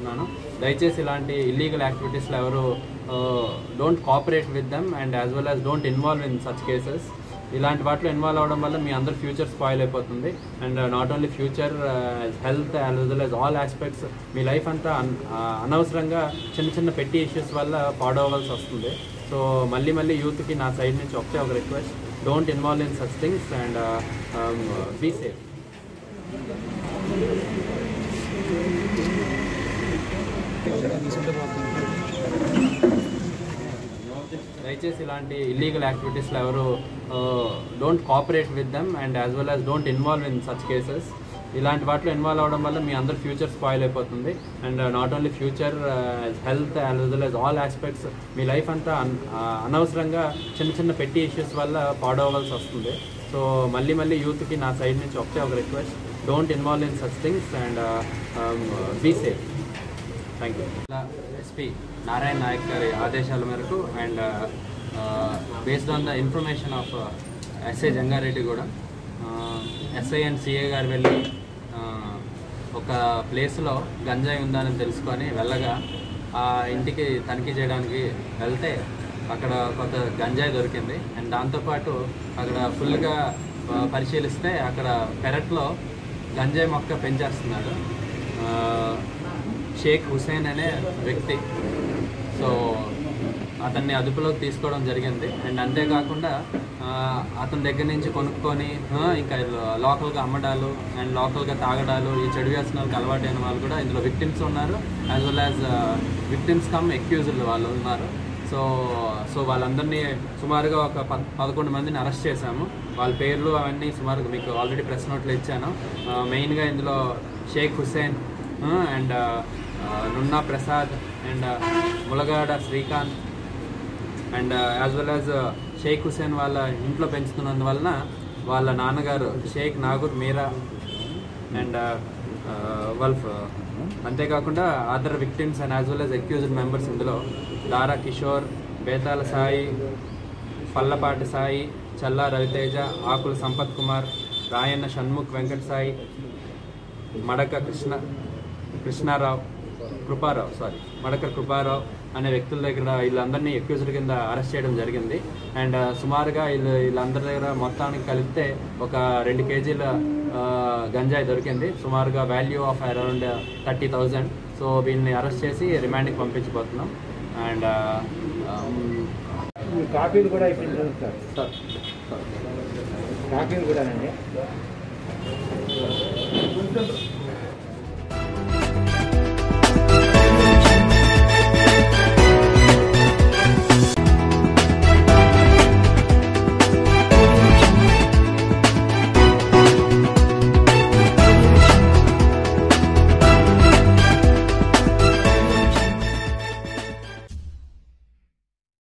కోరుకుంటున్నాను దయచేసి ఇలాంటి ఇల్లీగల్ యాక్టివిటీస్లో ఎవరు don't cooperate with them and as well as don't involve in such cases ఇలాంటి వాటిలో ఇన్వాల్వ్ అవ్వడం వల్ల మీ అందరి ఫ్యూచర్ స్పాయిల్ అయిపోతుంది and not only future health and well as all aspects మీ లైఫ్ అంతా అన్- ఆ, అనవసరంగా చిన్న చిన్న పెట్టి ఇష్యూస్ వల్ల పాడవలసి వస్తుంది సో మళ్ళీ మళ్ళీ యూత్కి నా సైడ్ నుంచి ఒకటే ఒక request don't involve in such things and be safe దయచేసి ఇలాంటి ఇల్లీగల్ యాక్టివిటీస్లో ఎవరు don't cooperate with them and as well as don't involve in such cases ఇలాంటి వాటిలో ఇన్వాల్వ్ అవ్వడం వల్ల మీ అందరి ఫ్యూచర్ స్పాయిల్ అయిపోతుంది and not only future health and well as all aspects మీ లైఫ్ అంతా అన్- ఆ, అనవసరంగా చిన్న చిన్న పెట్టి ఇష్యూస్ వల్ల పాడవలసి వస్తుంది సో మళ్ళీ మళ్ళీ యూత్కి నా సైడ్ నుంచి ఒకటే ఒక request don't involve in such things and be safe thank you SP Narayana Nayak గారి ఆదేశాల మేరకు and based on the information of SI Jangareddy కూడా ఎస్ఐ అండ్ సిఏ గారు వెళ్ళి uh, ఒక ప్లేస్లో గంజాయి ఉందని తెలుసుకొని వెళ్ళగా ఆ ఇంటికి తనిఖీ చేయడానికి వెళ్తే అక్కడ కొంత గంజాయి దొరికింది అండ్ దాంతోపాటు అక్కడ ఫుల్గా పరిశీలిస్తే అక్కడ పెరట్లో గంజాయి మొక్క పెంచేస్తున్నాడు ఆ, షేక్ హుసేన్ అనే వ్యక్తి సో అతన్ని అదుపులోకి తీసుకోవడం జరిగింది అండ్ అంతేకాకుండా ఆ, అతని దగ్గర నుంచి కొనుక్కొని ఆ, ఇంకా లోకల్గా అమ్మడాలు అండ్ లోకల్గా తాగడాలు ఈ చెడు వ్యసనాలకు అలవాటైన వాళ్ళు కూడా ఇందులో విక్టిమ్స్ ఉన్నారు as well as victims cum accused వాళ్ళు ఉన్నారు సో సో వాళ్ళందరినీ సుమారుగా ఒక పద్ పదకొండు మందిని అరెస్ట్ చేశాము వాళ్ళ పేర్లు అవన్నీ సుమారుగా మీకు ఆల్రెడీ ప్రెస్ నోట్లు ఇచ్చాను ఆ, మెయిన్గా ఇందులో షేక్ హుస్సేన్ ఆ, అండ్ ఆ, ఆ, నున్నా ప్రసాద్ అండ్ ఆ, Mulagada Srikanth and as well as Sheikh Hussain వాళ్ళ ఇంట్లో పెంచుతున్నందువలన వాళ్ళ నాన్నగారు షేక్ నాగూర్ మీరా అండ్ వల్ఫ్ అంతేకాకుండా other victims and as well as accused members ఇందులో దారా కిషోర్ బేతాల సాయి పల్లపాటి సాయి చల్లా రవితేజ ఆకుల సంపత్ కుమార్ రాయన్న షణ్ముఖ్ వెంకట సాయి మడక కృష్ణ కృష్ణారావు కృపారావు సారీ మడక కృపారావు అనే వ్యక్తుల దగ్గర వీళ్ళందరినీ ఎక్యూజ్డ్ కింద అరెస్ట్ చేయడం జరిగింది అండ్ సుమారుగా వీళ్ళు వీళ్ళందరి దగ్గర మొత్తానికి కలిపితే ఒక రెండు కేజీల ఆ, గంజాయి దొరికింది సుమారుగా value of around thirty thousand so వీళ్ళని అరెస్ట్ చేసి రిమాండ్కి పంపించబోతున్నాం అండ్ ఈ కాపీలు కూడా అయిపోయింది సార్ సార్ కాపీలు కూడానండి